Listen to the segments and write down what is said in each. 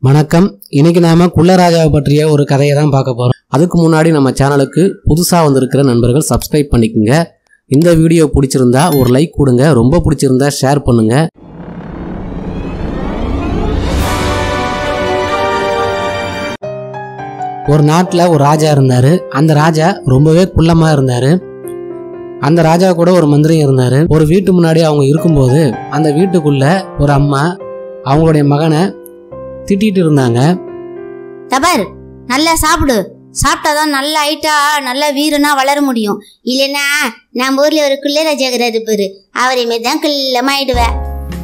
வணக்கம் இன்னைக்கு நாம குள்ளராஜாவை பற்றிய ஒரு கதையை தான் பார்க்க போறோம் அதுக்கு முன்னாடி நம்ம சேனலுக்கு புதுசா வந்திருக்கிற நண்பர்கள் சப்ஸ்கிரைப் பண்ணிக்கோங்க இந்த வீடியோ பிடிச்சிருந்தா ஒரு லைக் கொடுங்க ரொம்ப பிடிச்சிருந்தா ஷேர் பண்ணுங்க ஒரு நாட்டில் ஒரு ராஜா இருந்தாரு அந்த ராஜா ரொம்பவே குள்ளமா இருந்தாரு அந்த ராஜா கூட ஒரு மந்திரியும் இருந்தாரு ஒரு வீட்டு முன்னாடி அவங்க இருக்கும்போது அந்த வீட்டுக்குள்ள ஒரு அம்மா அவங்களுடைய மகனை திட்டிட்டு இருந்தாங்க தபர் நல்லா சாப்பிடு சாப்பிட்டாதான் நல்ல ஹைட்டா நல்ல வீரனா வளர முடியும் இல்லைன்னா நம்ம ஊர்ல ஒரு குள்ளராஜா இருக்கிறாரு பாரு அவரை மாரி தான் கிள்ளமாயிடுவேன்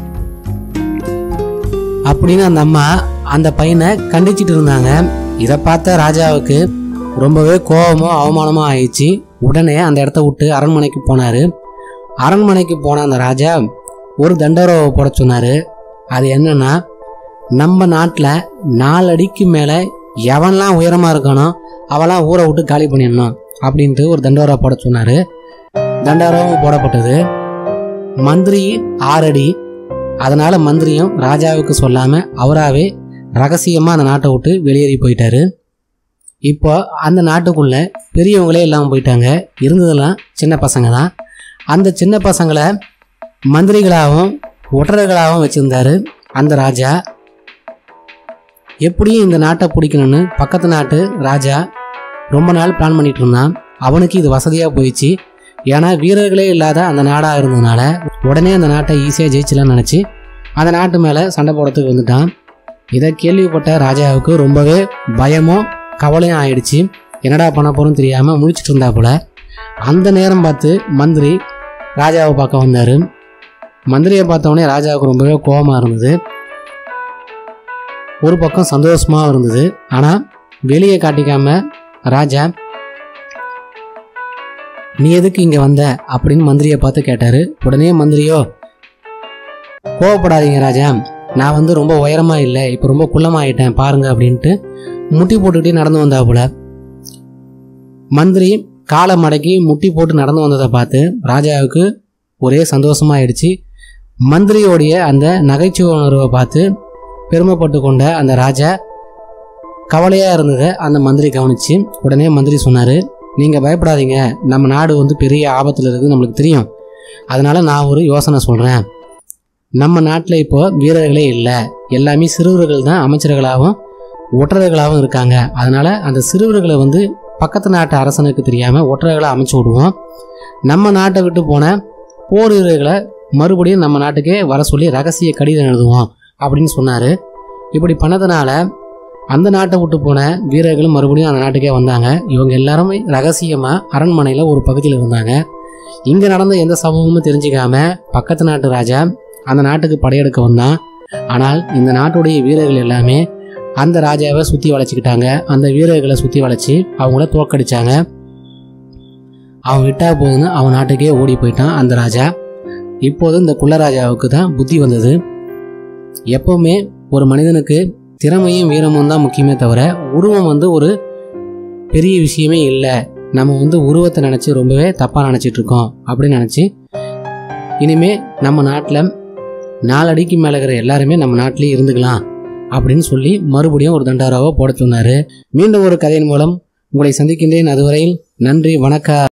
அப்படின்னு அந்த அம்மா அந்த பையனை கண்டிச்சிட்டு இருந்தாங்க இதை பார்த்த ராஜாவுக்கு ரொம்பவே கோபமும் அவமானமும் ஆயிடுச்சு உடனே அந்த இடத்த விட்டு அரண்மனைக்கு போனார் அரண்மனைக்கு போன அந்த ராஜா ஒரு தண்டரோவை போட சொன்னார் அது என்னன்னா நம்ம நாட்டில் நாலு அடிக்கு மேலே எவன்லாம் உயரமாக இருக்கானோ அவெல்லாம் ஊரை விட்டு காலி பண்ணிடணும் அப்படின்ட்டு ஒரு தண்டோரா போட சொன்னார் தண்டோராவும் போடப்பட்டது மந்திரி ஆறடி அதனால மந்திரியும் ராஜாவுக்கு சொல்லாம அவராவே ரகசியமா அந்த நாட்டை விட்டு வெளியேறி போயிட்டாரு இப்போ அந்த நாட்டுக்குள்ள பெரியவங்களே இல்லாமல் போயிட்டாங்க இருந்ததெல்லாம் சின்ன பசங்க தான் அந்த சின்ன பசங்களை மந்திரிகளாகவும் ஒற்றர்களாகவும் வச்சிருந்தாரு அந்த ராஜா எப்படியும் இந்த நாட்டை பிடிக்கணும்னு பக்கத்து நாட்டு ராஜா ரொம்ப நாள் பிளான் பண்ணிட்டு இருந்தான் அவனுக்கு இது வசதியாக போயிடுச்சு ஏன்னா வீரர்களே இல்லாத அந்த நாடாக இருந்ததுனால உடனே அந்த நாட்டை ஈஸியாக ஜெயிச்சலாம்னு நினச்சி அந்த நாட்டு மேலே சண்டை போடுறதுக்கு வந்துட்டான் இதை கேள்விப்பட்ட ராஜாவுக்கு ரொம்பவே பயமும் கவலையும் ஆயிடுச்சு என்னடா பண்ண போகிறோம் தெரியாமல் முழிச்சிட்டு இருந்தா போல அந்த நேரம் பார்த்து மந்திரி ராஜாவை பார்க்க வந்தார் மந்திரியை பார்த்தவொடனே ராஜாவுக்கு ரொம்பவே கோபமாக இருந்தது ஒரு பக்கம் சந்தோஷமாக இருந்தது ஆனால் வெளியே காட்டிக்காம ராஜா நீ எதுக்கு இங்கே வந்த அப்படின்னு மந்திரியை பார்த்து கேட்டார் உடனே மந்திரியோ கோவப்படாதீங்க ராஜா நான் வந்து ரொம்ப உயரமா இல்லை இப்போ ரொம்ப குள்ளமாயிட்டேன் பாருங்க அப்படின்ட்டு முட்டி போட்டுக்கிட்டே நடந்து வந்தா போல மந்திரி காலை மடக்கி முட்டி போட்டு நடந்து வந்ததை பார்த்து ராஜாவுக்கு ஒரே சந்தோஷமாயிடுச்சு மந்திரியோடைய அந்த நகைச்சுவை உணர்வை பார்த்து பெருமைப்பட்டு கொண்ட அந்த ராஜா கவலையாக இருந்ததை அந்த மந்திரி கவனிச்சு உடனே மந்திரி சொன்னார் நீங்கள் பயப்படாதீங்க நம்ம நாடு வந்து பெரிய ஆபத்தில் இருக்குது நம்மளுக்கு தெரியும் அதனால நான் ஒரு யோசனை சொல்கிறேன் நம்ம நாட்டில் இப்போ வீரர்களே இல்லை எல்லாமே சிறுவர்கள் தான் அமைச்சர்களாகவும் ஒற்றர்களாகவும் இருக்காங்க அதனால் அந்த சிறுவர்களை வந்து பக்கத்து நாட்டு அரசனுக்கு தெரியாமல் ஒற்றர்களை அமைச்சு விடுவோம் நம்ம நாட்டை விட்டு போன போர் வீரர்களை மறுபடியும் நம்ம நாட்டுக்கே வர சொல்லி ரகசிய கடிதம் எழுதுவோம் அப்படின்னு சொன்னார் இப்படி பண்ணதுனால அந்த நாட்டை விட்டு போன வீரர்களும் மறுபடியும் அந்த நாட்டுக்கே வந்தாங்க இவங்க எல்லாருமே ரகசியமாக அரண்மனையில் ஒரு பகுதியில் இருந்தாங்க இங்கே நடந்த எந்த சம்பவமும் தெரிஞ்சுக்காம பக்கத்து நாட்டு ராஜா அந்த நாட்டுக்கு படையெடுக்க வந்தான் ஆனால் இந்த நாட்டுடைய வீரர்கள் எல்லாமே அந்த ராஜாவை சுற்றி வளைச்சிக்கிட்டாங்க அந்த வீரர்களை சுற்றி வளைச்சி அவங்கள தோக்கடிச்சாங்க அவன் விட்டா போதுன்னு அவன் நாட்டுக்கே ஓடி போயிட்டான் அந்த ராஜா இப்போது இந்த குள்ளராஜாவுக்கு தான் புத்தி வந்தது எப்பவுமே ஒரு மனிதனுக்கு திறமையும் வீரமும் தான் முக்கியமே தவிர உருவம் வந்து ஒரு பெரிய விஷயமே இல்லை நம்ம வந்து உருவத்தை நினச்சி ரொம்பவே தப்பாக நினச்சிட்டு இருக்கோம் அப்படின்னு நினச்சி இனிமே நம்ம நாட்டில் நாலடிக்கு மேலே இருக்கிற எல்லாருமே நம்ம நாட்டிலேயே இருந்துக்கலாம் அப்படின்னு சொல்லி மறுபடியும் ஒரு தண்டாராவை போட சொன்னார் மீண்டும் ஒரு கதையின் மூலம் உங்களை சந்திக்கின்றேன் அதுவரையில் நன்றி வணக்கம்